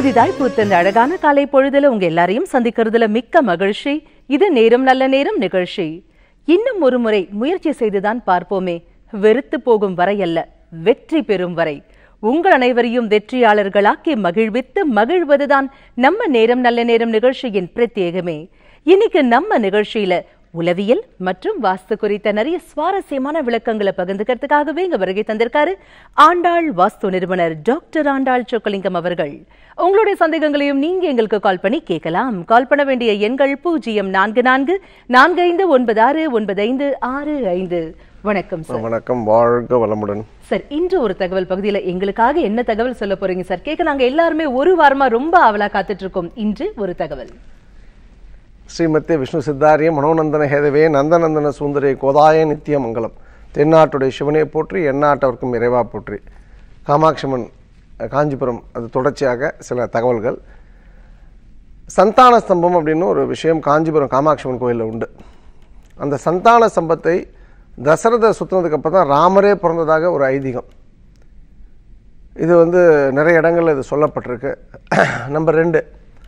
புதிதாய் பூத்த இந்த அழகான காலை பொழுதுல உங்க எல்லாரையும் சந்திக்கிறதுல மிக்க மகிழ்ச்சி இது நேரம் நல்ல நேரம் நிகழ்ச்சி இன்னும் ஒரு முறை முயற்சி செய்துதான் பார்ப்போமே வெறுத்து போகும் வரை அல்ல வெற்றி பெறும் வரை உங்கள் அனைவரையும் வெற்றியாளர்களாக்கி மகிழ்வித்து மகிழ்வதுதான் நம்ம நேரம் நல்ல நேரம் நிகழ்ச்சியின் பிரத்யேகமே இன்னைக்கு நம்ம நிகழ்ச்சியில உளவியல் மற்றும் வாஸ்து குறித்த நிறைய சுவாரஸ்யமான விளக்கங்களை பகிர்ந்துக்கிறதுக்காகவே இங்க வருகை தந்திருக்காரு ஆண்டாள் வாஸ்து நிறுவனர் டாக்டர் ஆண்டாள் சொக்கலிங்கம் அவர்கள் உங்களுடைய சந்தேகங்களையும் நீங்க எங்களுக்கு கால் பண்ணி கேட்கலாம் கால் பண்ண வேண்டிய எண்கள் பூஜ்ஜியம் நான்கு நான்கு நான்கு ஐந்து ஒன்பது ஆறு ஒன்பது ஐந்து ஆறு ஐந்து வணக்கம் சார் வணக்கம் வாழ்க வளமுடன் சார் இன்று ஒரு தகவல் பகுதியில எங்களுக்காக என்ன தகவல் சொல்ல போறீங்க சார் கேட்க நாங்க எல்லாருமே ஒரு வாரமா ரொம்ப ஆவலா காத்துட்டு இருக்கோம் இன்று ஒரு தகவல் ஸ்ரீமதி விஷ்ணு சித்தாரிய மனோநந்தன ஹேதவே நந்தநந்தன சுந்தரி கோதாய நித்திய மங்கலம் தென்னாட்டுடைய சிவனை போற்றி எந்நாட்டவர்க்கும் இறைவா போற்றி காமாட்சிமன் காஞ்சிபுரம் அது தொடர்ச்சியாக சில தகவல்கள் சந்தான ஸ்தம்பம் அப்படின்னு ஒரு விஷயம் காஞ்சிபுரம் காமாட்சிமன் கோயிலில் உண்டு அந்த சந்தான ஸ்தம்பத்தை தசரத சுத்தினதுக்கு அப்புறம் தான் ராமரே பிறந்ததாக ஒரு ஐதீகம் இது வந்து நிறைய இடங்கள்ல இது சொல்லப்பட்டிருக்கு நம்பர் ரெண்டு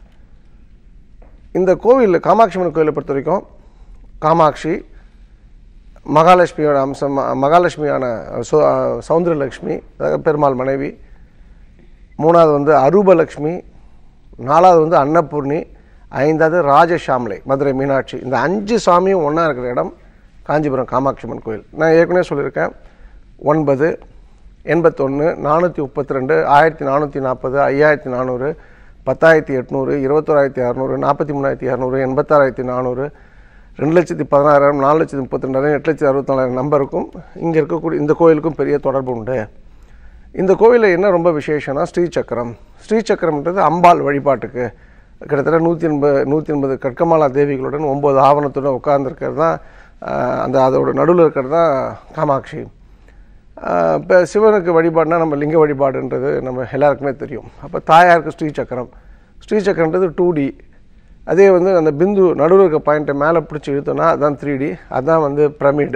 இந்த கோவில் காமாட்சி அம்மன் கோயிலை பொறுத்த வரைக்கும் காமாட்சி மகாலட்சுமியோட அம்சம் ம- மகாலட்சுமியான சு- சௌந்தரலட்சுமி அதாவது பெருமாள் மனைவி மூணாவது வந்து அரூபலட்சுமி நாலாவது வந்து அன்னபூர்ணி ஐந்தாவது ராஜஷாமலை மதுரை மீனாட்சி இந்த அஞ்சு சாமியும் ஒன்றா இருக்கிற இடம் காஞ்சிபுரம் காமாட்சி அம்மன் கோயில் நான் ஏற்கனவே சொல்லியிருக்கேன் ஒன்பது எண்பத்தொன்று நானூற்றி முப்பத்தி ரெண்டு ஆயிரத்தி நானூற்றி நாற்பது ஐயாயிரத்தி நானூறு பத்தாயிரத்தி எட்நூறு இருபத்தோராயிரத்தி அறநூறு நாற்பத்தி மூணாயிரத்தி இரநூறு எண்பத்தாறாயிரத்தி நானூறு ரெண்டு லட்சத்தி பதினாறாயிரம் நாலு லட்சத்தி முப்பத்தி ரெண்டாயிரம் எட்டு லட்சத்தி அறுபத்தி நாலாயிரம் நம்பருக்கும் இங்கே இருக்கக்கூடிய இந்த கோயிலுக்கும் பெரிய தொடர்பு உண்டு இந்த கோவிலில் என்ன ரொம்ப விசேஷம்னா ஸ்ரீ சக்கரம் ஸ்ரீ சக்கரம்ன்றது அம்பாள் வழிபாட்டுக்கு கிட்டத்தட்ட நூற்றி எண்பது நூற்றி எண்பது கற்கமாலா தேவிகளுடன் ஒம்பது ஆவணத்துடன் உட்கார்ந்துருக்கிறது தான் ஆஹ், அந்த அதோட நடுவில் இருக்கிறது தான் காமாட்சி இப்போ சிவனுக்கு வழிபாடுனா நம்ம லிங்க வழிபாடுன்றது நம்ம எல்லாருக்குமே தெரியும் அப்போ தாயாருக்கு ஸ்ரீ சக்கரம் ஸ்ரீ சக்கரன்றது டூ டி அதே வந்து அந்த பிந்து நடுவில் இருக்க பாயிண்ட்டை மேலே பிடிச்சி இழுத்தோன்னா அதுதான் த்ரீ டி அதுதான் வந்து பிரமிடு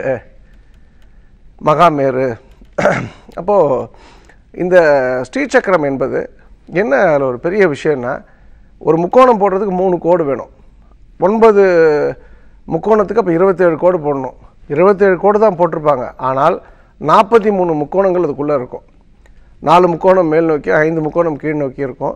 மகாமேரு அப்போது இந்த ஸ்ரீசக்கரம் என்பது என்ன அதில் ஒரு பெரிய விஷயம்னா ஒரு முக்கோணம் போடுறதுக்கு மூணு கோடு வேணும் ஒன்பது முக்கோணத்துக்கு அப்போ இருபத்தேழு கோடு போடணும் இருபத்தேழு கோடு தான் போட்டிருப்பாங்க ஆனால் நாற்பத்தி மூணு முக்கோணங்கள் அதுக்குள்ளே இருக்கும் நாலு முக்கோணம் மேல் நோக்கி ஐந்து முக்கோணம் கீழ் நோக்கி இருக்கும்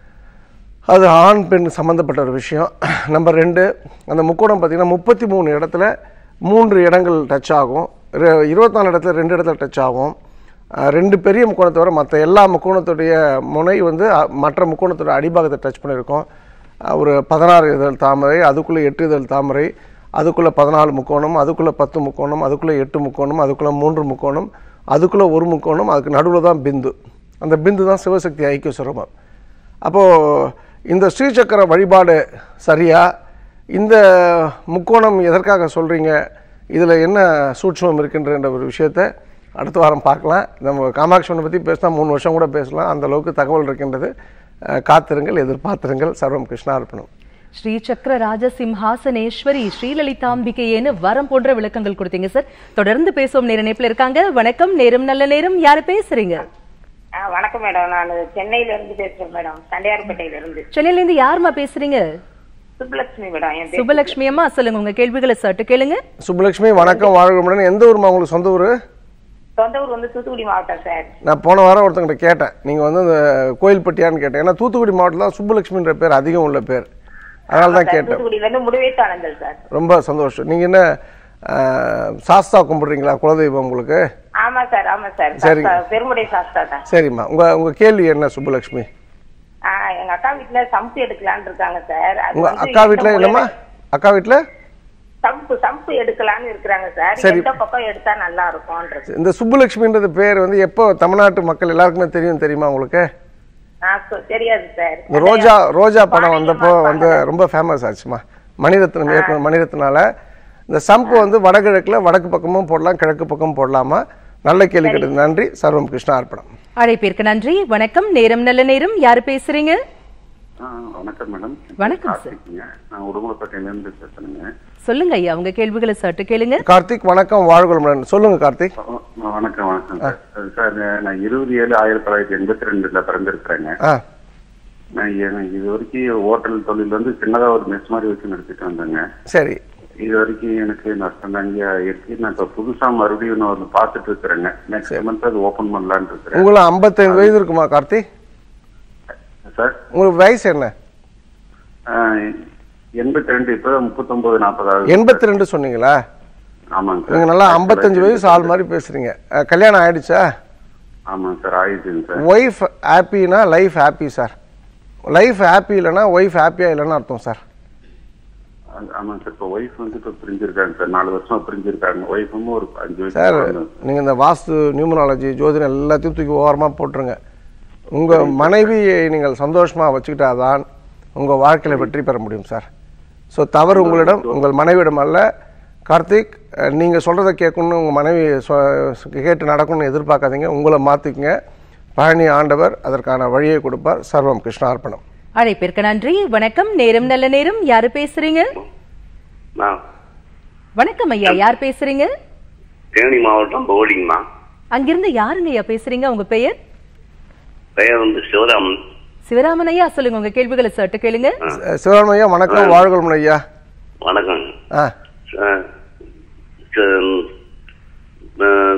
அது ஆண் பெண் சம்மந்தப்பட்ட ஒரு விஷயம் நம்பர் ரெண்டு அந்த முக்கோணம் பார்த்திங்கன்னா முப்பத்தி மூணு இடத்துல மூன்று இடங்கள் டச் ஆகும் ரெ- இருபத்தி நாலு இடத்துல ரெண்டு இடத்துல டச் ஆகும் அஹ் ரெண்டு பெரிய முக்கோணத்தை தவிர மற்ற எல்லா முக்கோணத்துடைய முனை வந்து அ- மற்ற முக்கோணத்தோட அடிபாகத்தை டச் பண்ணியிருக்கோம் அஹ் ஒரு பதினாறு இதழ் தாமரை அதுக்குள்ளே எட்டு இதழ் தாமரை அதுக்குள்ளே பதினாலு முக்கோணம் அதுக்குள்ளே பத்து முக்கோணம் அதுக்குள்ளே எட்டு முக்கோணம் அதுக்குள்ளே மூன்று முக்கோணம் அதுக்குள்ளே ஒரு முக்கோணம் அதுக்கு நடுவில் தான் பிந்து அந்த பிந்து தான் சிவசக்தி ஐக்கிய சுரபம் அப்போது இந்த ஸ்ரீசக்கர வழிபாடு சரியா இந்த முக்கோணம் எதற்காக சொல்கிறீங்க இதில் என்ன சூட்சமம் இருக்கின்ற ஒரு விஷயத்தை அடுத்த வாரம் பார்க்கலாம் நம்ம காமாட்சிவனை பற்றி பேசினா மூணு வருஷம் கூட பேசலாம் அந்த அளவுக்கு தகவல் இருக்கின்றது அஹ், காத்திருங்கள் எதிர்பார்த்திருங்கள் சர்வம் கிருஷ்ணார்ப்பணம் ஸ்ரீ சக்கர ராஜ சிம்ஹாசனேஸ்வரி ஸ்ரீலலிதாம்பிகையேன்னு வரம் போன்ற விளக்கங்கள் கொடுத்தீங்க சார் தொடர்ந்து பேசுவோம் நேர இணைப்புல இருக்காங்க வணக்கம் நேரம் நல்ல நேரம் யாரு பேசுறீங்க ஆ, வணக்கம் மேடம் நான் சென்னையில இருந்து பேசுறேன் மேடம் தண்டையார்பேட்டையில இருந்து சென்னையில இருந்து யாருமா பேசுறீங்க சுப்புலட்சுமி மேடம் என் பேர் சுபலட்சுமி அம்மா சொல்லுங்க உங்க கேள்விகளை சட்டு கேளுங்க சுப்புலட்சுமி வணக்கம் வாழ்க்கை எந்த ஊர்மா உங்களுக்கு சொந்த ஊர் சொந்த ஊர் வந்து தூத்துக்குடி மாவட்டம் சார் நான் போன வாரம் ஒருத்தங்கிட்ட கேட்டேன் நீங்கள் வந்து அந்த கோயில்பட்டியான்னு கேட்டேன் ஏன்னா தூத்துக்குடி மாவட்டத்தில் தான் சுப்புலட்சுமின்ற பேர் அதிகம் உள்ள பேர் அதனால தான் கேட்டேன் தூத்துக்குடியில இருந்து முடிவேத்தானந்தல் சார் ரொம்ப சந்தோஷம் நீங்கள் என்ன அஹ், சாஸ்தா கும்பிட்றீங்களா குலதெய்வம் உங்களுக்கு ஆமா சார் ஆமா சார் சரிங்க. சாஸ்தா, பெருமுடை சாஸ்தா தான் சரிம்மா உங்கள் உங்கள் கேள்வி என்ன சுப்புலட்சுமி ஆ, எங்க அக்கா வீட்டுல சம்பு எடுக்கலாம்னு இருக்காங்க சார் அது உங்கள் வந்து அக்கா எந்த வீட்டில் மூலையில- என்னம்மா அக்கா வீட்டில் சம்பு சம்பு எடுக்கலாம்னு இருக்கிறாங்க சார் சரி. எந்த பக்கம் எடுத்தா நல்லா இருக்கும்ன்றது இந்த சுப்புலட்சுமின்றது பேர் வந்து எப்போ தமிழ்நாட்டு மக்கள் எல்லாருக்குமே தெரியும் தெரியுமா உங்களுக்கு ஆ, சொ- தெரியாது சார் இந்த ரோஜா ரோஜா படம் வந்தப்போ வந்து ரொம்ப ஃபேமஸ் ஆச்சுமா மணிரத்னம் இயக்குனர் மணிரத்னால இந்த சம்பு வந்து வடகிழக்கில் வடக்கு பக்கமும் போடலாம் கிழக்கு பக்கமும் போடலாமா நல்ல கேள்வி கேட்டது நன்றி சர்வம் கிருஷ்ணா அர்ப்பணம் அழைப்பிற்கு நன்றி வணக்கம் நேரம் நல்ல நேரம் யாரு பேசுறீங்க ஆ, வணக்கம் மேடம் வணக்கம் சார். கார்த்திக்ங்க. நான் உடுமலைப்பேட்டையிலேருந்து பேசுறேங்க சொல்லுங்க ஐயா உங்க கேள்விகளை சட்டு கேளுங்க கார்த்திக் வணக்கம் வாழ்குளமுடன் சொல்லுங்க கார்த்திக் ஆ, வணக்கம் வணக்கம் சார் சார் நான் இருபது ஏழு ஆயிரத்தி தொள்ளாயிரத்தி எண்பத்தி ரெண்டுல பிறந்திருக்கிறேங்க ஆ நான் எனக்கு இது வரைக்கும் ஹோட்டல் தொழில் வந்து சின்னதா ஒரு மெஸ் மாதிரி வச்சு நடத்திட்டு வந்தேங்க சரி இது வரைக்கும் எனக்கு நஷ்டம் தாங்க இருக்கு நான் இப்ப புதுசா மறுபடியும் நான் ஒன்று பார்த்துட்டு இருக்கிறேங்க நெக்ஸ்ட் மந்த் அது ஓபன் பண்ணலான்னு இருக்கிறேன் உங்களுக்கு ஐம்பத்தைந்து வயது இருக்குமா கார்த்தி சார் உங்களுக்கு வயசு என்ன எண்பத்தி ரெண்டு இப்போ முப்பத்தொன்பது நாற்பதாவது எண்பத்தி ரெண்டு சொன்னீங்களா ஆமாங்க சார் நீங்க நல்லா ஐம்பத்தஞ்சு வயசு ஆள் மாதிரி பேசுறீங்க அஹ், கல்யாணம் ஆயிடுச்சா ஆமாங்க சார் ஆயிடுச்சுங்க சார் ஒய்ஃப் ஹாப்பினா life happy sir life happy இல்லைன்னா ஒய்ஃப் ஹாப்பியா இல்லைன்னு அர்த்தம் சார் ஆ- ஆமாங்க சார் இப்போ ஒய்ஃப் வந்து இப்போ பிரிஞ்சிருக்காங்க சார் நாலு வருஷமா பிரிஞ்சிருக்காங்க ஒய்ஃபும் ஒரு அஞ்சு வயசு சார் குழந்தை. நீங்க இந்த வாஸ்து நியூமராலஜி ஜோதிடம் எல்லாத்தையும் தூக்கி ஓரமா போட்டுருங்க உங்க மனைவியை நீங்கள் சந்தோஷமா வச்சுக்கிட்டாதான் உங்க வாழ்க்கையில வெற்றி பெற முடியும் சார் ஸோ தவறு உங்களிடம் உங்கள் மனைவியிடம் அல்ல கார்த்திக் அஹ், நீங்க சொல்றதை கேட்கணும்னு உங்க மனைவி சொ- கேட்டு நடக்கணும்னு எதிர்பார்க்காதீங்க உங்களை மாத்திக்கங்க பழனி ஆண்டவர் அதற்கான வழியை கொடுப்பார் சர்வம் கிருஷ்ணார்ப்பணம் அழைப்பிற்கு நன்றி வணக்கம் நேரம் நல்ல நேரம் யாரு பேசுறீங்க நான் வணக்கம் ஐயா யார் பேசுறீங்க தேனி மாவட்டம் போடிங்கம்மா அங்கிருந்து யாருங்க ஐயா பேசுறீங்க உங்க பெயர் பெயர் வந்து சிவராமன் சிவராமன் ஐயா சொல்லுங்க உங்க கேள்விகளை சட்டு கேளுங்க அஹ், சிவராமன் ஐயா வணக்கம் வாழ்கொள்மன் ஐயா வணக்கம் ஆ அஹ், ச- அஹ்,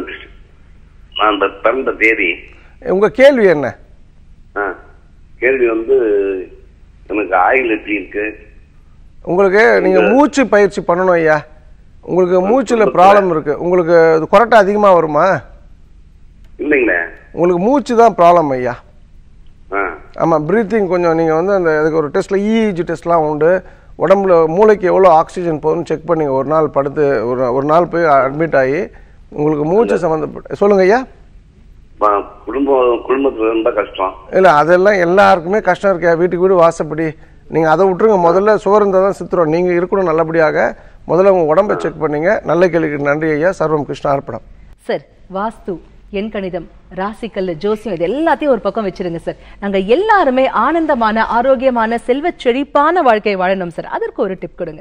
நான் இந்த பிறந்த தேதி உங்க கேள்வி என்ன அஹ், கேள்வி வந்து எனக்கு ஆயில் எப்படி இருக்கு உங்களுக்கு நீங்க மூச்சு பயிற்சி பண்ணணும் ஐயா உங்களுக்கு மூச்சுல ப்ராப்ளம் இருக்கு உங்களுக்கு இது கொரட்டை அதிகமா வருமா இல்லைங்களே உங்களுக்கு மூச்சு தான் ப்ராப்ளம் ஐயா ஆ ஆமா பிரீத்திங் கொஞ்சம் நீங்க வந்து அந்த இதுக்கு ஒரு டெஸ்ட்ல இஇஜி டெஸ்ட்லாம் உண்டு உடம்புல மூளைக்கு எவ்வளோ ஆக்சிஜன் போகுதுன்னு செக் பண்ணி ஒரு நாள் படுத்து ஒரு ஒரு நாள் போய் அட்மிட் ஆகி உங்களுக்கு மூச்சு சம்மந்தப்பட்ட சொல்லுங்க ஐயா ப- குடும்பம் குடும்பத்துல ரொம்ப கஷ்டம் இல்லை அதெல்லாம் எல்லாருக்குமே கஷ்டம் இருக்கா வீட்டுக்கு வீடு வாசப்படி நீங்கள் அதை விட்டுருங்க முதல்ல சுவர் இருந்தால் தான் சித்திரம் நீங்கள் இருக்கணும் நல்லபடியாக முதல்ல உங்கள் உடம்பை செக் பண்ணீங்க நல்ல கேள்விக்கு நன்றி ஐயா சர்வம் கிருஷ்ண அர்ப்பணம் சார் வாஸ்து எண் கணிதம் ராசிக்கல் ஜோசியம் இது எல்லாத்தையும் ஒரு பக்கம் வச்சிருங்க சார் நாங்க எல்லாருமே ஆனந்தமான ஆரோக்கியமான செல்வ செழிப்பான வாழ்க்கை வாழணும் சார் அதற்கு ஒரு டிப் கொடுங்க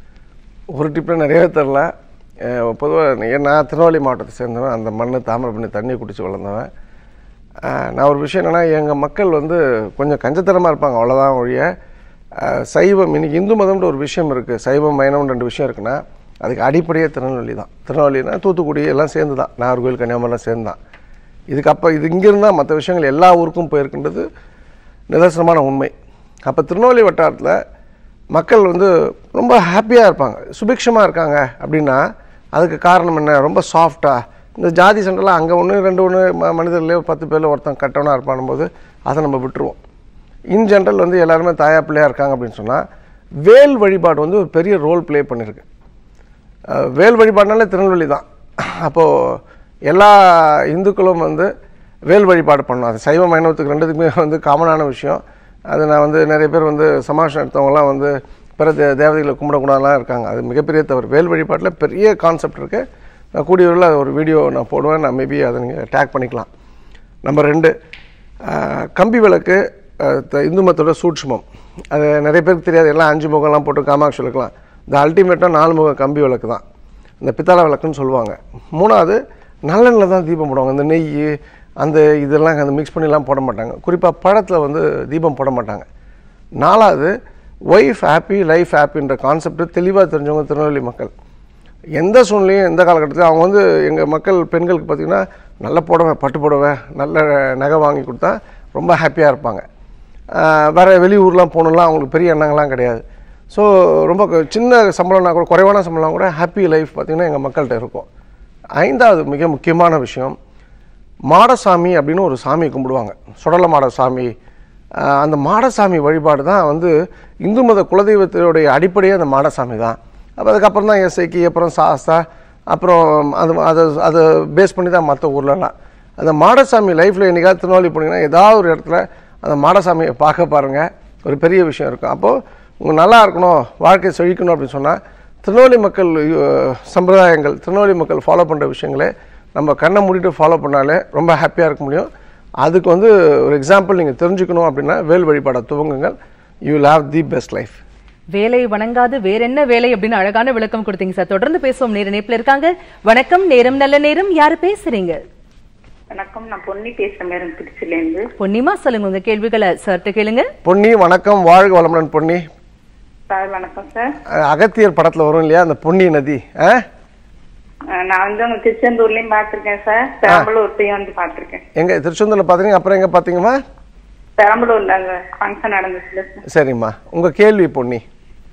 ஒரு டிப்பில் நிறையவே தரல பொதுவாக நான் திருநெல்வேலி மாவட்டத்தை சேர்ந்தவன் அந்த மண் தாமிரபரணி தண்ணி குடிச்சு வளர்ந்தவன் அஹ், நான் ஒரு விஷயம் என்னென்னா எங்கள் மக்கள் வந்து கொஞ்சம் கஞ்சத்தனமாக இருப்பாங்க அவ்வளோதான் ஒழிய அஹ், சைவம் இன்னைக்கு இந்து மதம்ன்ற ஒரு விஷயம் இருக்குது சைவம் மைனம் ரெண்டு விஷயம் இருக்குன்னா அதுக்கு அடிப்படையே திருநெல்வேலி தான் திருநெல்வேலினா தூத்துக்குடி எல்லாம் சேர்ந்து தான் நாகர்கோவில் கன்னியாகுமரிலாம் சேர்ந்து தான் இதுக்கு அப்போ இது இங்கிருந்தால் மற்ற விஷயங்கள் எல்லா ஊருக்கும் போயிருக்கின்றது நிதர்சனமான உண்மை அப்போ திருநெல்வேலி வட்டாரத்தில் மக்கள் வந்து ரொம்ப ஹாப்பியாக இருப்பாங்க சுபிக்ஷமாக இருக்காங்க அப்படின்னா அதுக்கு காரணம் என்ன ரொம்ப சாஃப்டாக இந்த ஜாதி சண்டைலாம் அங்கே ஒன்று ரெண்டு ஒன்று ம மனிதர்களே பத்து பேரில் ஒருத்தன் கட்டவனாக இருப்பானும் போது அதை நம்ம விட்டுருவோம் இன் ஜென்ரல் வந்து எல்லாருமே தாயா பிள்ளையா இருக்காங்க அப்படின்னு சொன்னால் வேல் வழிபாடு வந்து ஒரு பெரிய ரோல் ப்ளே பண்ணியிருக்கு அஹ் வேல் வழிபாடுனாலே திருநெல்வேலி தான் அப்போது எல்லா இந்துக்களும் வந்து வேல் வழிபாடு பண்ணணும் அது சைவ மைனவத்துக்கு ரெண்டுத்துக்குமே வந்து காமனான விஷயம் அது நான் வந்து நிறைய பேர் வந்து சமாஷம் எடுத்தவங்கலாம் வந்து பிற தே தேவதைகளை கும்பிடக்கூடாதுலாம் இருக்காங்க அது மிகப்பெரிய தவறு வேல் வழிபாட்டில் பெரிய கான்செப்ட் இருக்குது நான் கூடிய விரைவில் அது ஒரு வீடியோ நான் போடுவேன் நான் மேபி அதை நீங்கள் டேக் பண்ணிக்கலாம் நம்பர் ரெண்டு அஹ், கம்பி விளக்கு அஹ், த- இந்து மதத்தோட சூட்சுமம் அது நிறைய பேருக்கு தெரியாது எல்லாம் அஞ்சு முகம்லாம் போட்டு காமாட்சி விளக்குலாம் இந்த அல்டிமேட்டாக நாலு முக கம்பி விளக்கு தான் இந்த பித்தளை விளக்குன்னு சொல்லுவாங்க மூணாவது நல்லெண்ணில் தான் தீபம் போடுவாங்க இந்த நெய் அந்த இதெல்லாம் அந்த மிக்ஸ் பண்ணிலாம் போட மாட்டாங்க குறிப்பாக பழத்தில் வந்து தீபம் போட மாட்டாங்க நாலாவது ஒய்ஃப் ஹாப்பி லைஃப் ஹாப்பின்ற கான்செப்ட் தெளிவாக தெரிஞ்சவங்க திருநெல்வேலி மக்கள் எந்த சூழ்நிலையும் எந்த காலகட்டத்திலும் அவங்க வந்து எங்கள் மக்கள் பெண்களுக்கு பார்த்திங்கன்னா நல்ல புடவை பட்டு புடவை நல்ல நகை வாங்கி கொடுத்தா ரொம்ப ஹாப்பியாக இருப்பாங்க ஆஹ் வேற வெளியூர்லாம் போகணும்லாம் அவங்களுக்கு பெரிய எண்ணங்கள்லாம் கிடையாது ஸோ ரொம்ப க- சின்ன சம்பளம்னா கூட குறைவான சம்பளம் கூட ஹாப்பி லைஃப் பார்த்திங்கன்னா எங்கள் மக்கள்கிட்ட இருக்கும் ஐந்தாவது மிக முக்கியமான விஷயம் மாடசாமி அப்படின்னு ஒரு சாமி கும்பிடுவாங்க சுடல மாட சாமி ஆஹ் அந்த மாடசாமி வழிபாடு தான் வந்து இந்து மத குலதெய்வத்தினுடைய அடிப்படையே அந்த மாடசாமி தான் அப்போ அதுக்கப்புறம் தான் எஸ்ஐக்கு அப்புறம் சாஸ்தா அப்புறம் அது அதை அதை பேஸ் பண்ணி தான் மற்ற ஊர்லலாம் அந்த மாடசாமி லைஃப்பில் என்னைக்காவது திருநெல்வேலி போனீங்கன்னா ஏதாவது ஒரு இடத்துல அந்த மாடசாமியை பார்க்க பாருங்கள் ஒரு பெரிய விஷயம் இருக்கும் அப்போது உங்கள் நல்லா இருக்கணும் வாழ்க்கை செழிக்கணும் அப்படின்னு சொன்னால் திருநெல்வேலி மக்கள் அஹ், சம்பிரதாயங்கள் திருநெல்வேலி மக்கள் ஃபாலோ பண்ணுற விஷயங்களே நம்ம கண்ணை மூடிட்டு ஃபாலோ பண்ணாலே ரொம்ப ஹாப்பியாக இருக்க முடியும் அதுக்கு வந்து ஒரு எக்ஸாம்பிள் நீங்கள் தெரிஞ்சுக்கணும் அப்படின்னா வேல் வழிபாடை துவங்குங்கள் you will have the best life வேலை வணங்காது வேற என்ன வேலை அப்படின்னு அழகான விளக்கம் கொடுத்தீங்க சார் தொடர்ந்து பேசுவோம் நேர நேப்பில் இருக்காங்க வணக்கம் நேரம் நல்ல நேரம் யாரு பேசுறீங்க வணக்கம் நான் பொன்னி பேசுறேன் மேடம் திருச்சில இருந்து பொன்னிமா சொல்லுங்க உங்க கேள்விகளை சார்ட்ட கேளுங்க பொன்னி வணக்கம் வாழ்க வளமுடன் பொன்னி சார் வணக்கம் சார் அஹ், அகத்தியர் படத்துல வரும் இல்லையா அந்த பொன்னி நதி ஆ? அஹ் நான் வந்து உங்க திருச்செந்தூர்லயும் பாத்திருக்கேன் சார் பெரம்பலூர்லயும் வந்து பாத்திருக்கேன் எங்க திருச்செந்தூர்ல பாத்தீங்க அப்புறம் எங்க பாத்தீங்கம்மா பெரம்பலூர்ல அங்க ஃபங்க்ஷன் நடந்துச்சுல சார் சரிம்மா உங்க கேள்வி பொன்னி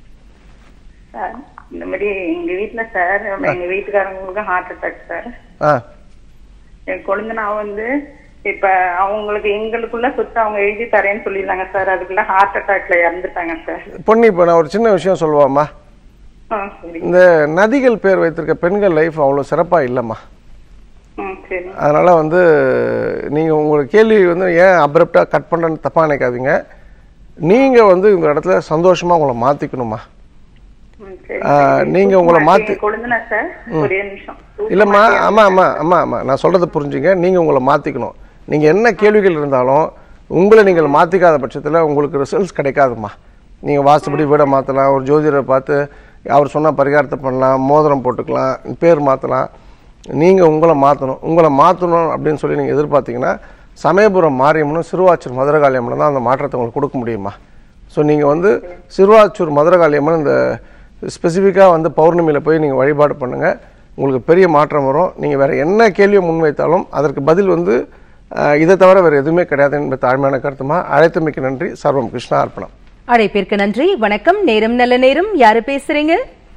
சார் இந்த மாதிரி எங்க வீட்டுல சார் எங்க வீட்டுக்காரங்களுக்கு ஹார்ட் அட்டாக் சார் ஆ என் கொழுந்தனா வந்து இப்ப அவங்களுக்கு எங்களுக்குள்ள சொத்து அவங்க எழுதி தரேன்னு சொல்லியிருந்தாங்க சார் அதுக்குள்ள ஹார்ட் அட்டாக்ல இறந்துட்டாங்க சார் பொன்னி இப்போ நான் ஒரு சின்ன விஷயம் சொல்லுவாம்மா ஆ சரி இந்த நதிகள் பேர் வைத்திருக்க பெண்கள் லைஃப் அவ்வளோ சிறப்பாக இல்லைம்மா ம் சரி அதனால் வந்து நீங்கள் உங்களுக்கு கேள்வி வந்து ஏன் அப்ரப்டாக கட் பண்ணுறேன்னு தப்பாக நினைக்காதீங்க நீங்கள் வந்து இந்த இடத்துல சந்தோஷமாக உங்களை மாற்றிக்கணுமா ம், சரி. ஆ, நீங்க உங்களை மாத்தி- எங்க கொழுந்தனா சார் ஒரே நிமிஷம் இல்லைம்மா ஆமாம் ஆமாம் ஆமாம் ஆமாம் நான் சொல்கிறத புரிஞ்சுங்க நீங்கள் உங்களை மாற்றிக்கணும் நீங்கள் என்ன கேள்விகள் இருந்தாலும் உங்களை நீங்கள் மாற்றிக்காத பட்சத்தில் உங்களுக்கு ரிசல்ட்ஸ் கிடைக்காதும்மா நீங்கள் வாசப்படி வீடை மாற்றலாம் ஒரு ஜோதிடரை பார்த்து அவர் சொன்ன பரிகாரத்தை பண்ணலாம் மோதிரம் போட்டுக்கலாம் பேர் மாற்றலாம் நீங்கள் உங்களை மாற்றணும் உங்களை மாற்றணும் அப்படின்னு சொல்லி நீங்கள் எதிர்பார்த்தீங்கன்னா சமயபுரம் மாரியம்மனும் சிறுவாச்சூர் மதுரகாளியம்மனும் தான் அந்த மாற்றத்தை உங்களுக்கு கொடுக்க முடியுமா ஸோ நீங்கள் வந்து சிறுவாச்சூர் மதுரகாளியம்மன் இந்த ஸ்பெசிஃபிக்காக வந்து பௌர்ணமியில் போய் நீங்கள் வழிபாடு பண்ணுங்கள் உங்களுக்கு பெரிய மாற்றம் வரும் நீங்கள் வேறு என்ன கேள்வியை முன்வைத்தாலும் அதற்கு பதில் வந்து அஹ், இதை தவிர வேறு எதுவுமே கிடையாது என்பது தாழ்மையான கருத்துமா அழைத்தமைக்கு நன்றி சர்வம் கிருஷ்ணா அர்ப்பணம் அழைப்பிற்கு நன்றி வணக்கம் நேரம் நல்ல நேரம் யாரு பேசுறீங்க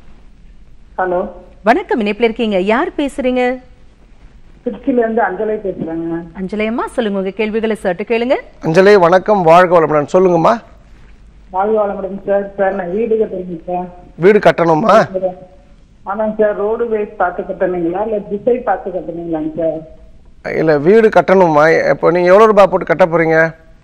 ஹலோ வணக்கம் இணைப்புல இருக்கீங்க யார் பேசுறீங்க திருச்சியில இருந்து அஞ்சலை பேசுறேங்க அஞ்சலையம்மா சொல்லுங்க உங்க கேள்விகளை சட்டு கேளுங்க அஞ்சலி வணக்கம் வாழ்க வளமுடன் சொல்லுங்கம்மா வாழ்க வளமுடன் சார் சார் நான் வீடு கட்டுறேங்க சார் வீடு கட்டணுமா ஆமாங்க சார் ரோடு வேஸ் பார்த்து கட்டணுங்களா இல்ல திசை பார்த்து கட்டணுங்களாங்க சார் இல்லை வீடு கட்டணுமா இப்போ நீங்கள் எவ்வளோ ரூபாய் போட்டு கட்ட போகிறீங்க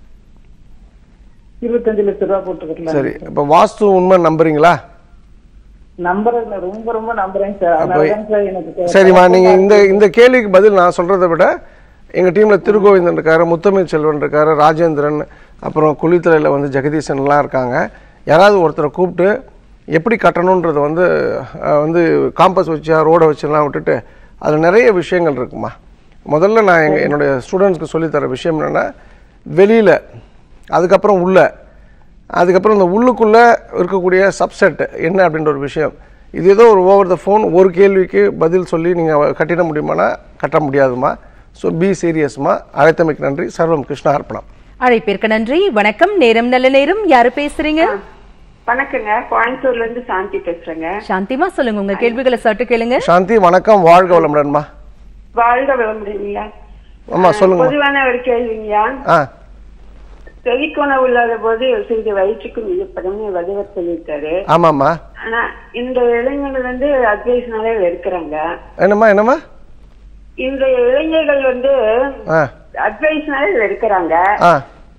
இருபத்தஞ்சு லட்ச ரூபா போட்டு கட்டலாம் சரி இப்போ வாஸ்து உண்மை நம்புறீங்களா நம்பர் ரொம்ப ரொம்ப நம்புறேன் சார் அதனாலதான் சார் எனக்கு தேவை. சரிம்மா நீங்க இந்த இந்த கேள்விக்கு பதில் நான் சொல்றதை விட எங்க டீம்ல திருகோவிந்தன் இருக்காரு முத்தமிழ் செல்வன் இருக்காரு ராஜேந்திரன் அப்புறம் குளித்துறையில் வந்து ஜெகதீசன்லாம் இருக்காங்க யாராவது ஒருத்தரை கூப்பிட்டு எப்படி கட்டணுன்றதை வந்து அஹ், வந்து காம்பஸ் வச்சா ரோடை வச்செல்லாம் விட்டுட்டு அதில் நிறைய விஷயங்கள் இருக்குமா முதல்ல நான் எங்க என்னுடைய ஸ்டூடெண்ட்ஸ்க்கு சொல்லித்தர விஷயம் என்னென்னா வெளியில் அதுக்கப்புறம் உள்ள அதுக்கப்புறம் இந்த உள்ளுக்குள்ளே இருக்கக்கூடிய சப்செட் என்ன அப்படின்ற ஒரு விஷயம் இது ஏதோ ஒரு ஓவர் த ஃபோன் ஒரு கேள்விக்கு பதில் சொல்லி நீங்கள் கட்டிட முடியுமானா கட்ட முடியாதுமா ஸோ பி சீரியஸ்மா அழைத்தமைக்கு நன்றி சர்வம் கிருஷ்ண அர்ப்பணம் அழைப்பிற்கு நன்றி வணக்கம் நேரம் நல்ல நேரம் யாரு பேசுறீங்க வணக்கங்க கோயம்புத்தூர்ல இருந்து சாந்தி பேசுறேங்க சாந்திமா சொல்லுங்க உங்க கேள்விகளை சட்டு கேளுங்க சாந்தி வணக்கம் வாழ்க வளமுடன்மா வாழ்க விளம்புறீங்களா ஆமா சொல்லுங்க பொதுவான ஒரு கேள்விங்கயா ஆ செவிக்குணவு இல்லாத போது சிறிது வயிற்றுக்கு மிகப்படும் வடிவர் சொல்லியிருக்காரு ஆமாம்மா ஆனா இந்த இளைஞர்கள் வந்து அட்வைஸ்னாலே வெறுக்கிறாங்க என்னம்மா என்னம்மா இந்த இளைஞர்கள் வந்து ஆ அட்வைஸ்னாலே வெறுக்கிறாங்க ஆ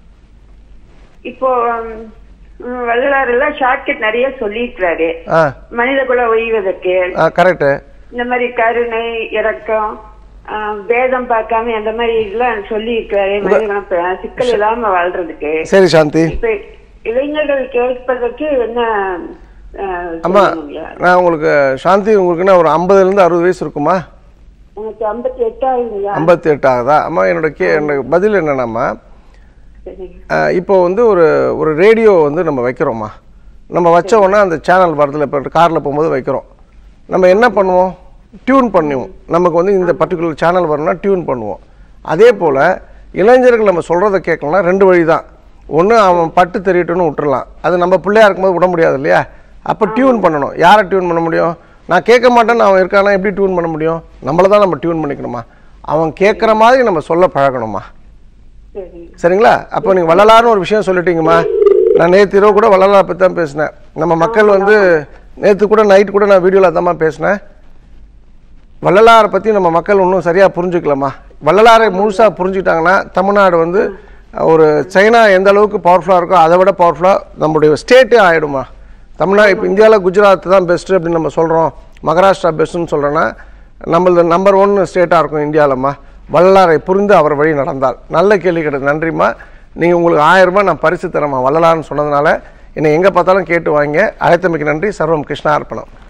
இப்போ ம், வள்ளலார் எல்லாம் ஷார்ட்கட் நிறைய சொல்லியிருக்கிறாரு ஆ மனித குல ஒய்வதற்கு ஆ கரெக்டு இந்த மாதிரி கருணை இரக்கம் ஆ, பேதம் பார்க்காம அந்த மாதிரி எல்லாம் சொல்லி இருக்கிறாரு மனிதகுலம் ப- சிக்கல் இல்லாம வாழ்றதுக்கு சரி சாந்தி இப்ப இளைஞர்கள் கேட்பதற்கு என்ன ஆ, அம்மா சொல்லுவீங்க? நான் உங்களுக்கு சாந்தி உங்களுக்குன்னா ஒரு ஐம்பதுலேருந்து அறுபது வயசு இருக்குமா எனக்கு ஐம்பத்தி எட்டு ஆகுதுங்களா ஐம்பத்தி எட்டு ஆகுதா அம்மா என்னோட கே என்னோட பதில் என்னன்னாம்மா சரிங்க ஆஹ் இப்போ வந்து ஒரு ஒரு ரேடியோ வந்து நம்ம வைக்கிறோம்மா நம்ம வச்ச உடனே அந்த சேனல் வரதுல இப்போ காரில் போகும்போது வைக்கிறோம் நம்ம என்ன பண்ணுவோம் டியூன் பண்ணுவோம் நமக்கு வந்து இந்த பர்டிகுலர் சேனல் வரணும்னா டியூன் பண்ணுவோம் அதே போல் இளைஞர்கள் நம்ம சொல்கிறத கேட்கணும்னா ரெண்டு வழி தான் ஒன்று அவன் பட்டு தெரியட்டும்னு விட்டுறலாம் அது நம்ம பிள்ளையா இருக்கும்போது விட முடியாது இல்லையா அப்போ டியூன் பண்ணணும் யாரை டியூன் பண்ண முடியும் நான் கேட்க மாட்டேன்னு அவன் இருக்கானா எப்படி டியூன் பண்ண முடியும் நம்மளை தான் நம்ம டியூன் பண்ணிக்கணுமா அவன் கேட்குற மாதிரி நம்ம சொல்ல பழகணுமா சரிங்க சரிங்களா அப்போ நீங்கள் வள்ளலார்னு ஒரு விஷயம் சொல்லிட்டீங்கம்மா நான் நேற்று இரவு கூட வள்ளலார் பற்றி தான் பேசினேன் நம்ம மக்கள் வந்து நேற்று கூட நைட் கூட நான் வீடியோவில் தான்மா பேசினேன் வள்ளலாரை பற்றி நம்ம மக்கள் இன்னும் சரியாக புரிஞ்சுக்கலாமா வள்ளலாரை முழுசாக புரிஞ்சுக்கிட்டாங்கன்னா தமிழ்நாடு வந்து ஒரு சைனா எந்த அளவுக்கு பவர்ஃபுல்லாக இருக்கோ அதை விட பவர்ஃபுல்லாக நம்மளுடைய ஸ்டேட்டே ஆகிடுமா தமிழ்நாடு இப்போ இந்தியாவில் குஜராத் தான் பெஸ்ட்டு அப்படின்னு நம்ம சொல்கிறோம் மகாராஷ்டிரா பெஸ்ட்டுன்னு சொல்கிறோன்னா நம்மளது நம்பர் ஒன் ஸ்டேட்டாக இருக்கும் இந்தியாவிலம்மா வள்ளலாரை புரிந்து அவர் வழி நடந்தால் நல்ல கேள்வி கிடையாது நன்றிம்மா நீங்கள் உங்களுக்கு ஆயிரம் ரூபாய் நான் பரிசு தரேம்மா வள்ளலார்னு சொன்னதுனால என்னை எங்கே பார்த்தாலும் கேட்டு வாங்க அழைத்தமைக்கு நன்றி சர்வம் கிருஷ்ணா அர்ப்பணம்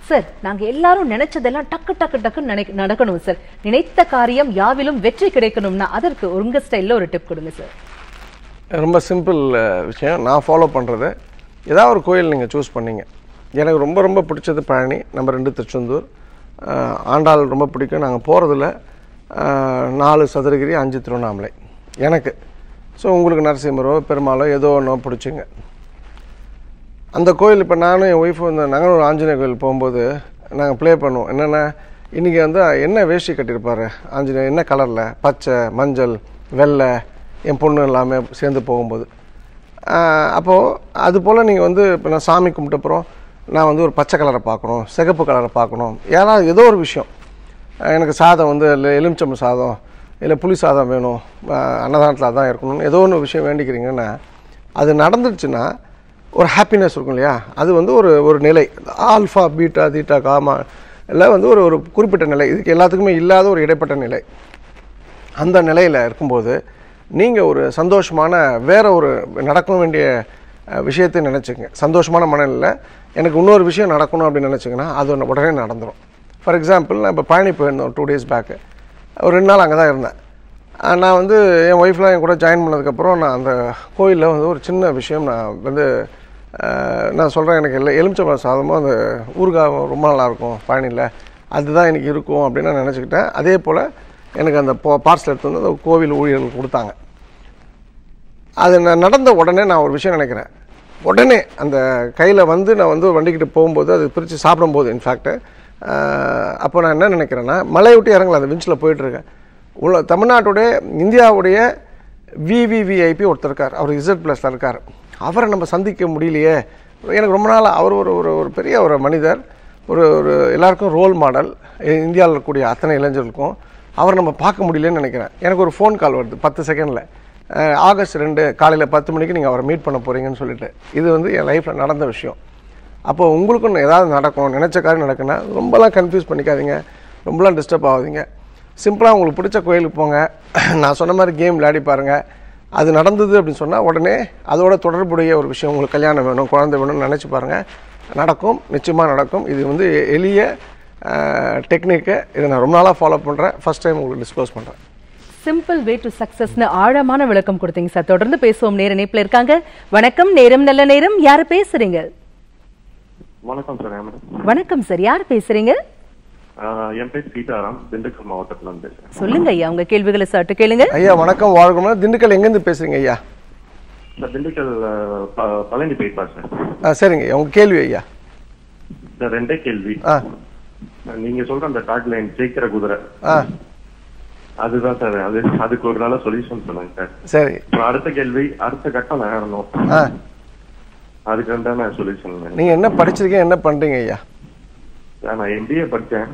சார் நாங்க எல்லாரும் நினைச்சதெல்லாம் டக்கு டக்கு டக்குன்னு நினை நடக்கணும் சார் நினைத்த காரியம் யாவிலும் வெற்றி கிடைக்கணும்னா அதற்கு உங்க ஸ்டைல்ல ஒரு டிப் கொடுங்க சார் ரொம்ப சிம்பிள் விஷயம் நான் ஃபாலோ பண்ணுறது ஏதாவது ஒரு கோயில் நீங்கள் சூஸ் பண்ணீங்க எனக்கு ரொம்ப ரொம்ப பிடிச்சது பழனி நம்ம ரெண்டு திருச்செந்தூர் அஹ், ஆண்டாள் ரொம்ப பிடிக்கும் நாங்கள் போகிறதுல நாலு சதுரகிரி அஞ்சு திருவண்ணாமலை எனக்கு ஸோ உங்களுக்கு நரசிம்மரோ பெருமாளோ ஏதோ ஒன்றோ பிடிச்சிங்க அந்த கோயில் இப்போ நானும் என் ஒய்ஃப் வந்து நங்கனூர் ஆஞ்சநேயர் கோயில் போகும்போது நாங்கள் ப்ளே பண்ணுவோம் என்னென்னா இன்றைக்கி வந்து என்ன வேஷ்டி கட்டியிருப்பாரு ஆஞ்சநேயர் என்ன கலரில் பச்சை மஞ்சள் வெள்ளை என் பொண்ணு எல்லாமே சேர்ந்து போகும்போது அப்போது அது போல் நீங்கள் வந்து இப்போ நான் சாமி கும்பிட்டப்புறம் நான் வந்து ஒரு பச்சை கலரை பார்க்கணும் சிகப்பு கலரை பார்க்கணும் யாராவது ஏதோ ஒரு விஷயம் அஹ் எனக்கு சாதம் வந்து இல்லை எலுமிச்சம்பழம் சாதம் இல்லை புளி சாதம் வேணும் அஹ் அன்னதானத்தில் அதான் இருக்கணும் ஏதோ ஒன்று விஷயம் வேண்டிக்கிறீங்கன்னா அது நடந்துருச்சுன்னா ஒரு ஹாப்பினஸ் இருக்கும் இல்லையா அது வந்து ஒரு ஒரு நிலை ஆல்ஃபா பீட்டா தீட்டா காமா எல்லாம் வந்து ஒரு ஒரு குறிப்பிட்ட நிலை இதுக்கு எல்லாத்துக்குமே இல்லாத ஒரு இடைப்பட்ட நிலை அந்த நிலையில் இருக்கும்போது நீங்கள் ஒரு சந்தோஷமான வேற ஒரு நடக்க வேண்டிய அஹ், விஷயத்தை நினச்சிங்க சந்தோஷமான மனநிலையில் எனக்கு இன்னொரு விஷயம் நடக்கணும் அப்படின்னு நினச்சிங்கன்னா அது ஒன்று உடனே நடந்துடும் ஃபார் எக்ஸாம்பிள் நான் இப்போ பழனி போயிருந்தேன் டூ டேஸ் பேக்கு ஒரு ரெண்டு நாள் அங்கே தான் இருந்தேன் அஹ், நான் வந்து என் ஒய்ஃப்லாம் என் கூட ஜாயின் பண்ணதுக்கப்புறம் நான் அந்த கோயிலில் வந்து ஒரு சின்ன விஷயம் நான் வந்து அஹ், நான் சொல்கிறேன் எனக்கு இல்லை எலுமிச்சம்பழம் சாதமும் அந்த ஊறுகாய் ரொம்ப நல்லாயிருக்கும் பழனியில் அதுதான் எனக்கு இருக்கும் அப்படின்னு நான் நினச்சிக்கிட்டேன் அதே போல் எனக்கு அந்த பார்சல் எடுத்து வந்து அந்த கோவில் ஊழியர்கள் கொடுத்தாங்க அது நான் நடந்த உடனே நான் ஒரு விஷயம் நினைக்கிறேன் உடனே அந்த கையில் வந்து நான் வந்து வண்டிக்கிட்டு போகும்போது அது பிரித்து சாப்பிடும்போது இன்ஃபேக்ட்டு அப்போ நான் என்ன நினைக்கிறேன்னா மலை விட்டு இறங்கல அந்த விஞ்சில் போயிட்டுருக்கேன் உள்ள தமிழ்நாட்டுடைய இந்தியாவுடைய விவிவிஐபி ஒருத்தர் இருக்கார் அவர் இசட் ப்ளஸில் இருக்கார் அவரை நம்ம சந்திக்க முடியலையே எனக்கு ரொம்ப நாள் அவர் ஒரு ஒரு ஒரு பெரிய ஒரு மனிதர் ஒரு ஒரு எல்லாருக்கும் ரோல் மாடல் இந்தியாவில் இருக்கக்கூடிய அத்தனை இளைஞர்களுக்கும் அவரை நம்ம பார்க்க முடியலன்னு நினைக்கிறேன் எனக்கு ஒரு ஃபோன் கால் வருது பத்து செகண்டில் ஆகஸ்ட் ரெண்டு காலையில் பத்து மணிக்கு நீங்கள் அவரை மீட் பண்ண போகிறீங்கன்னு சொல்லிட்டு இது வந்து என் லைஃப்பில் நடந்த விஷயம் அப்போ உங்களுக்கும் ஏதாவது நடக்கும் நினச்ச காரியம் நடக்குன்னா ரொம்பலாம் கன்ஃபியூஸ் பண்ணிக்காதீங்க ரொம்பலாம் டிஸ்டர்ப் ஆகாதீங்க சிம்பிளாக உங்களுக்கு பிடிச்ச கோயிலுக்கு போங்க நான் சொன்ன மாதிரி கேம் விளையாடி பாருங்கள் அது நடந்தது அப்படின்னு சொன்னால் உடனே அதோட தொடர்புடைய ஒரு விஷயம் உங்களுக்கு கல்யாணம் வேணும் குழந்தை வேணும்னு நினச்சி பாருங்கள் நடக்கும் நிச்சயமாக நடக்கும் இது வந்து எ- எளிய டெக்னிக்கு இதை நான் ரொம்ப நாளாக ஃபாலோ பண்ணுறேன் ஃபஸ்ட் டைம் உங்களுக்கு டிஸ்க்ளோஸ் பண்ணுறேன் சிம்பிள் வே டு சக்சஸ்னு ஆழமான விளக்கம் கொடுத்தீங்க சார் தொடர்ந்து பேசுவோம் நேர இணைப்புல இருக்காங்க வணக்கம் நேரம் நல்ல நேரம் யாரு பேசுறீங்க வணக்கம் சார் மேடம் வணக்கம் சார் யார் பேசுறீங்க என் பேர் சீதாராம் திண்டுக்கல் மாவட்டத்துல இருந்து பேசுறேன் சொல்லுங்க ஐயா உங்க கேள்விகளை சட்டு கேளுங்க ஐயா வணக்கம் வாழ்க்கணும் திண்டுக்கல் எங்கேருந்து பேசுகிறீங்க ஐயா சார் திண்டுக்கல் அஹ், ப- பழனி போயிட்டா சார் ஆ சரிங்க ஐயா உங்கள் கேள்வி ஐயா சார் ரெண்டே கேள்வி ஆ நீங்க சொல்ற அந்த டாக் லைன் ஜெயிக்கிற குதிரை ஆ அதுதான் சார் அது அதுக்கு ஒரு நல்ல சொல்யூஷன் சொல்லுங்க சார் சரி அப்புறம் அடுத்த கேள்வி அடுத்த கட்டம் நகரணும் ஆ அதுக்கு வந்து நான் சொல்யூஷன் நீங்கள் என்ன படிச்சிருக்கீங்க என்ன பண்ணுறீங்க ஐயா சார் நான் எம்பிஏ படிச்சேன்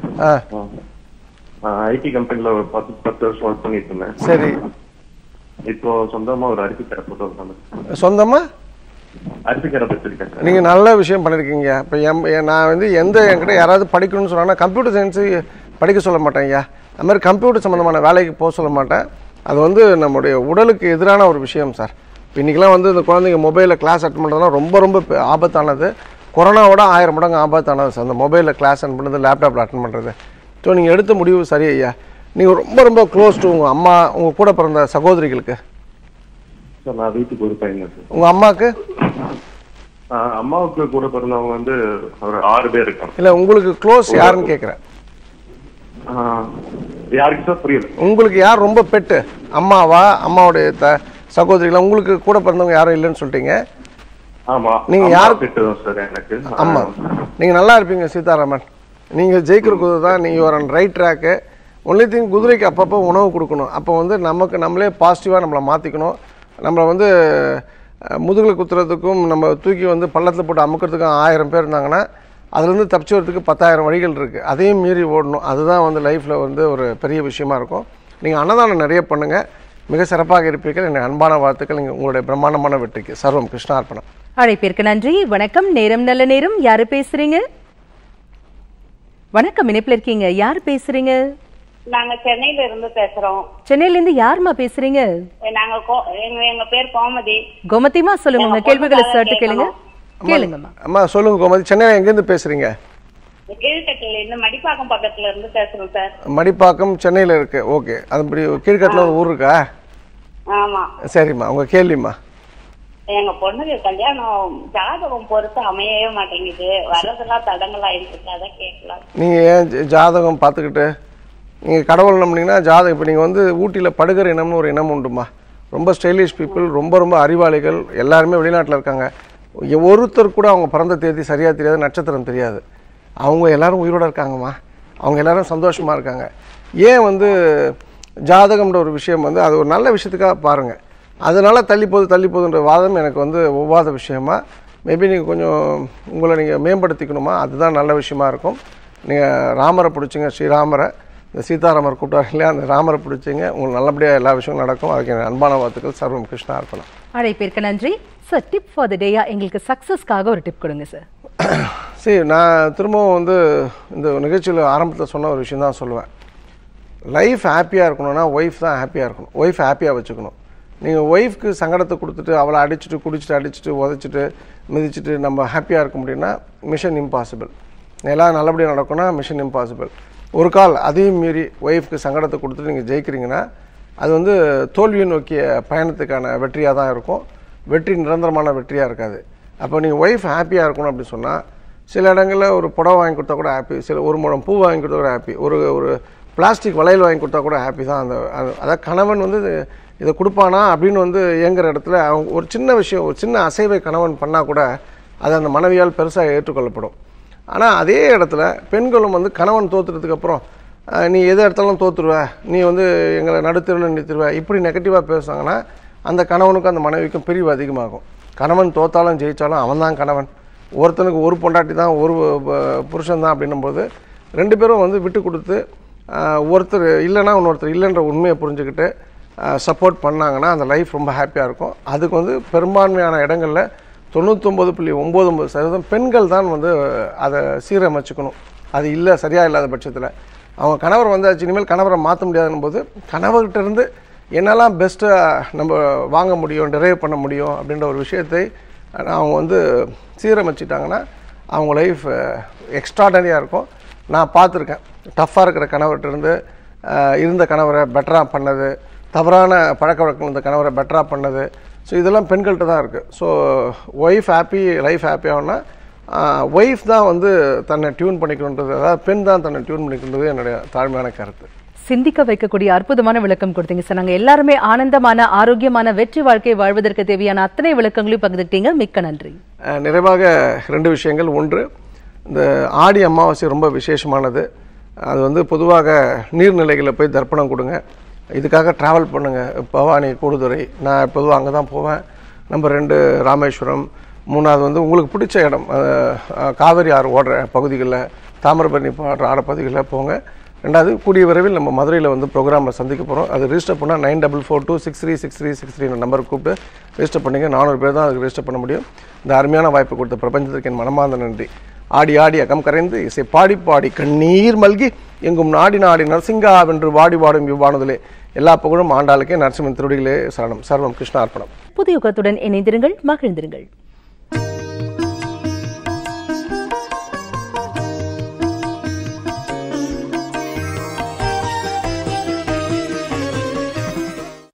ஆ ஐடி கம்பெனில ஒரு பத்து பத்து வருஷம் ஒர்க் பண்ணிட்டு இருந்தேன் சரி இப்போ சொந்தமா ஒரு அரிசி கடை போட்டு வந்தாங்க சொந்தமாக அரிசி கடை வச்சிருக்கேன் சார் நீங்கள் நல்ல விஷயம் பண்ணியிருக்கீங்க இப்போ எம் எ- நான் வந்து எந்த என்கிட்ட யாராவது படிக்கணும்னு சொன்னாங்கன்னா கம்ப்யூட்டர் சயின்ஸு படிக்க சொல்ல மாட்டேன் ஐயா அது மாதிரி கம்ப்யூட்டர் சம்மந்தமான வேலைக்கு போக சொல்ல மாட்டேன் அது வந்து நம்முடைய உடலுக்கு எதிரான ஒரு விஷயம் சார் இப்போ இன்றைக்கெலாம் வந்து இந்த குழந்தைங்க மொபைலில் கிளாஸ் அட்டன் பண்ணுறதுலாம் ரொம்ப ரொம்ப பெ- ஆபத்தானது கொரோனாவோட ஆயிரம் மடங்கு ஆபத்தானது சார் அந்த மொபைலில் கிளாஸ் அட்டன் பண்ணுறது லேப்டாப்பில் அட்டன் பண்ணுறது ஸோ நீங்கள் எடுத்த முடிவு சரி ஐயா நீங்கள் ரொம்ப ரொம்ப க்ளோஸ் டு உங்கள் அம்மா உங்கள் கூட பிறந்த சகோதரிகளுக்கு சார் நான் வீட்டுக்கு ஒரு பையன் சார் உங்கள் அம்மாவுக்கு ஆஹ் அம்மாவுக்கு கூட பிறந்தவங்க வந்து ஒரு ஆறு பேர் இருக்காங்க இல்லை உங்களுக்கு க்ளோஸ் யாருன்னு கேட்குறேன் ஆஹ் யாருக்கு சார் புரியல உங்களுக்கு யார் ரொம்ப பெட்டு அம்மாவா அம்மாவுடைய த சகோதரிகளா உங்களுக்கு கூட பிறந்தவங்க யாரும் இல்லைன்னு சொல்லிட்டீங்க ஆமா நீங்க அம்மா யாரு- பெற்றதும் சார் எனக்கு அம்மா நீங்கள் நல்லா இருப்பீங்க சீதாராமன் நீங்கள் ஜெயிக்கிற குதிரை தான் நீங்கள் ஒரு ரைட் ட்ராக்கு ஒன்லி திங் குதிரைக்கு அப்பப்போ உணவு கொடுக்கணும் அப்போ வந்து நமக்கு நம்மளே பாசிட்டிவாக நம்மளை மாற்றிக்கணும் நம்மளை வந்து அஹ், முதுகில் குத்துறதுக்கும் நம்ம தூக்கி வந்து பள்ளத்தில் போட்டு அமுக்கிறதுக்கும் ஆயிரம் பேர் இருந்தாங்கன்னா அதுலேருந்து தப்பிச்சு வரதுக்கு பத்தாயிரம் வழிகள் இருக்குது அதையும் மீறி ஓடணும் அதுதான் வந்து லைஃப்பில் வந்து ஒரு பெரிய விஷயமா இருக்கும் நீங்கள் அன்னதானம் நிறைய பண்ணுங்கள் மிக சிறப்பாக இருப்பீர்கள் என்னை அன்பான வாழ்த்துக்கள் நீங்கள் உங்களுடைய பிரம்மாண்டமான வெற்றிக்கு சர்வம் கிருஷ்ணார்ப்பணம் அழைப்பிற்கு நன்றி வணக்கம் நேரம் நல்ல நேரம் யாரு பேசுறீங்க வணக்கம் இணைப்புல இருக்கீங்க யார் பேசுறீங்க நாங்க சென்னையில இருந்து பேசுறோம் சென்னையில இருந்து யாருமா பேசுறீங்க நாங்க கோ- எங்க எங்க பேர் கோமதி கோமதிமா சொல்லுங்க உங்க எங்க கேள்விகளை பொண்ணுக்காக சட்டு கேளுங்க கேட்கணும். கேளுங்கம்மா அம்மா சொல்லுங்க கோமதி சென்னையில் எங்கேருந்து பேசுகிறீங்க கீழ்கட்டில இருந்து மடிப்பாக்கம் பக்கத்துல இருந்து பேசுறோம் சார் மடிப்பாக்கம் சென்னையில் இருக்கு ஓகே அதுபடி கீழ்கட்டில் ஒரு ஊர் இருக்கா ஆமா சரிம்மா உங்கள் கேள்விம்மா எங்க பொண்ணுக்கு கல்யாணம் ஜாதகம் பொறுத்து அமையவே மாட்டேங்குது வர்றதெல்லாம் தடங்கள் ஆயிருக்கு அதான் கேட்கலாம் நீங்கள் ஏன் ஜ- ஜாதகம் பார்த்துக்கிட்டு நீங்கள் கடவுள் நம்பினீங்கன்னா ஜாதகம் இப்போ நீங்கள் வந்து ஊட்டியில் படுகர் இனம்னு ஒரு இனம் உண்டுமா ரொம்ப ஸ்டைலிஷ் பீப்புள் ரொம்ப ரொம்ப அறிவாளிகள் எல்லாருமே வெளிநாட்டில் இருக்காங்க எ- ஒருத்தர் கூட அவங்க பிறந்த தேதி சரியாக தெரியாது நட்சத்திரம் தெரியாது அவங்க எல்லாரும் உயிரோட இருக்காங்கம்மா அவங்க எல்லாரும் சந்தோஷமாக இருக்காங்க ஏன் வந்து ஜாதகம்ன்ற ஒரு விஷயம் வந்து அது ஒரு நல்ல விஷயத்துக்காக பாருங்கள் அதனால தள்ளி போகுது தள்ளி போகுதுன்ற வாதம் எனக்கு வந்து ஒவ்வாத விஷயமா மேபி நீங்கள் கொஞ்சம் உங்களை நீங்கள் மேம்படுத்திக்கணுமா அதுதான் நல்ல விஷயமா இருக்கும் நீங்கள் ராமரை பிடிச்சிங்க ஸ்ரீராமரை இந்த சீதாராமர் கூப்பிட்டாரு இல்லையா அந்த ராமரை பிடிச்சிங்க உங்களுக்கு நல்லபடியாக எல்லா விஷயமும் நடக்கும் அதுக்கு என் அன்பான வாழ்த்துக்கள் சர்வம் கிருஷ்ணா இருக்கணும் அழைப்பிற்கு நன்றி சார் டிப் ஃபார் த டேயா எங்களுக்கு சக்சஸ்க்காக ஒரு டிப் கொடுங்க சார் சரி நான் திரும்பவும் வந்து இந்த நிகழ்ச்சியில் ஆரம்பத்தில் சொன்ன ஒரு விஷயம் தான் சொல்லுவேன் லைஃப் ஹாப்பியாக இருக்கணும்னா ஒய்ஃப் தான் ஹாப்பியாக இருக்கணும் ஒய்ஃப் ஹாப்பியாக வச்சுக்கணும் நீங்கள் ஒய்ஃப்க்கு சங்கடத்தை கொடுத்துட்டு அவளை அடிச்சுட்டு குடிச்சிட்டு அடிச்சுட்டு உதச்சிட்டு மிதிச்சிட்டு நம்ம ஹாப்பியாக இருக்க முடியும்னா மிஷன் இம்பாசிபிள் எல்லாம் நல்லபடியாக நடக்கும்னா மிஷன் இம்பாசிபிள் ஒரு கால் அதையும் மீறி ஒய்ஃப்க்கு சங்கடத்தை கொடுத்துட்டு நீங்கள் ஜெயிக்கிறீங்கன்னா அது வந்து தோல்வியை நோக்கிய பயணத்துக்கான வெற்றியாக தான் இருக்கும் வெற்றி நிரந்தரமான வெற்றியாக இருக்காது அப்போ நீங்கள் ஒய்ஃப் ஹாப்பியாக இருக்கணும் அப்படின்னு சொன்னால் சில இடங்களில் ஒரு புடவை வாங்கி கொடுத்தா கூட ஹாப்பி சில ஒரு முழம் பூ வாங்கி கொடுத்தா கூட ஹாப்பி ஒரு ஒரு பிளாஸ்டிக் வளையல் வாங்கி கொடுத்தா கூட ஹாப்பி தான் அந்த அது- அதாவது கணவன் வந்து இது- இதை கொடுப்பானா அப்படின்னு வந்து இயங்குற இடத்துல அவங்க ஒரு சின்ன விஷயம் ஒரு சின்ன அசைவை கணவன் பண்ணால் கூட அது அந்த மனைவியால் பெருசாக ஏற்றுக்கொள்ளப்படும் ஆனால் அதே இடத்துல பெண்களும் வந்து கணவன் தோத்துறதுக்கு அப்புறம் அஹ், நீ எதை எடுத்தாலும் தோத்துருவ நீ வந்து எங்களை நடுத்தருவில் நிறுத்திடுவ இப்படி நெகட்டிவாக பேசுனாங்கன்னா அந்த கணவனுக்கும் அந்த மனைவிக்கும் பிரிவு அதிகமாகும் கணவன் தோத்தாலும் ஜெயித்தாலும் அவன் தான் கணவன் ஒருத்தனுக்கு ஒரு பொண்டாட்டி தான் ஒரு ப- புருஷன் தான் அப்படின்னும்போது ரெண்டு பேரும் வந்து விட்டு கொடுத்து ஆஹ், ஒருத்தர் இல்லைன்னா இன்னொருத்தர் இல்லைன்ற உண்மையை புரிஞ்சுக்கிட்டு சப்போர்ட் பண்ணாங்கன்னா அந்த லைஃப் ரொம்ப ஹாப்பியாக இருக்கும் அதுக்கு வந்து பெரும்பான்மையான இடங்களில் தொண்ணூத்தொம்பது புள்ளி ஒம்பது ஒம்பது சதவீதம் பெண்கள் தான் வந்து அதை சீரமைச்சுக்கணும் அது இல்லை சரியாக இல்லாத பட்சத்தில் அவங்க கணவர் வந்தாச்சு இனிமேல் கணவரை மாற்ற முடியாதுன்னும் போது கணவர்கிட்ட இருந்து என்னெல்லாம் பெஸ்ட்டாக நம்ம வாங்க முடியும் டெரைவ் பண்ண முடியும் அப்படின்ற ஒரு விஷயத்தை அவங்க வந்து சீரமைச்சிட்டாங்கன்னா அவங்க லைஃப் எக்ஸ்ட்ராடனரியாக இருக்கும் நான் பார்த்துருக்கேன் டஃப்பாக இருக்கிற கணவர்கிட்ட இருந்து அஹ், இருந்த கணவரை பெட்டராக பண்ணது தவறான பழக்க வழக்கம் இருந்த கணவரை பெட்டராக பண்ணது ஸோ இதெல்லாம் பெண்கள்கிட்ட தான் இருக்குது so wife happy life happy ஆகும்னா ஒய்ஃப் தான் வந்து தன்னை டியூன் பண்ணிக்கணுன்றது அதாவது பெண் தான் தன்னை டியூன் பண்ணிக்கணுன்றது என்னுடைய தாழ்மையான கருத்து சிந்திக்க வைக்கக்கூடிய அற்புதமான விளக்கம் கொடுத்தீங்க சார் நாங்க எல்லாருமே ஆனந்தமான ஆரோக்கியமான வெற்றி வாழ்க்கை வாழ்வதற்கு தேவையான அத்தனை விளக்கங்களையும் பகிர்ந்துட்டீங்க மிக்க நன்றி அஹ், நிறைவாக ரெண்டு விஷயங்கள் ஒன்று இந்த ஆடி அமாவாசை ரொம்ப விசேஷமானது அது வந்து பொதுவாக நீர்நிலைகளில் போய் தர்ப்பணம் கொடுங்க இதுக்காக ட்ராவல் பண்ணுங்கள் பவானி கூடுதுறை நான் பொதுவாக அங்கே தான் போவேன் நம்பர் ரெண்டு ராமேஸ்வரம் மூணாவது வந்து உங்களுக்கு பிடிச்ச இடம் அஹ், அஹ், காவிரி ஆறு ஓடுற பகுதிகளில் தாமிரபரணி பாடுற ஆட பகுதிகளில் போங்க ரெண்டாவது கூடிய விரைவில் நம்ம மதுரையில் வந்து ப்ரோக்ராமில் சந்திக்க போகிறோம் அது ரிஜிஸ்டர் பண்ணால் nine double four two six three six three six three number கூப்பிட்டு ரெஜிஸ்டர் பண்ணிங்க நானூறு பேர் தான் அதுக்கு ரெஜிஸ்டர் பண்ண முடியும் இந்த அருமையான வாய்ப்பு கொடுத்த பிரபஞ்சத்திற்கு என் மனமார்ந்த நன்றி ஆடி ஆடி அகம் கரைந்து இசை பாடி பாடி கண்ணீர் மல்கி எங்கும் நாடி நாடி நரசிங்கா வென்று வாடி வாடும் இவ்வானதிலே எல்லா புகழும் ஆண்டாளுக்கே நரசிம்மன் திருடிகளே சரணம் சர்வம் கிருஷ்ணார்ப்பணம் புதிய யுகத்துடன் இணைந்திருங்கள் மகிழ்ந்திருங்கள்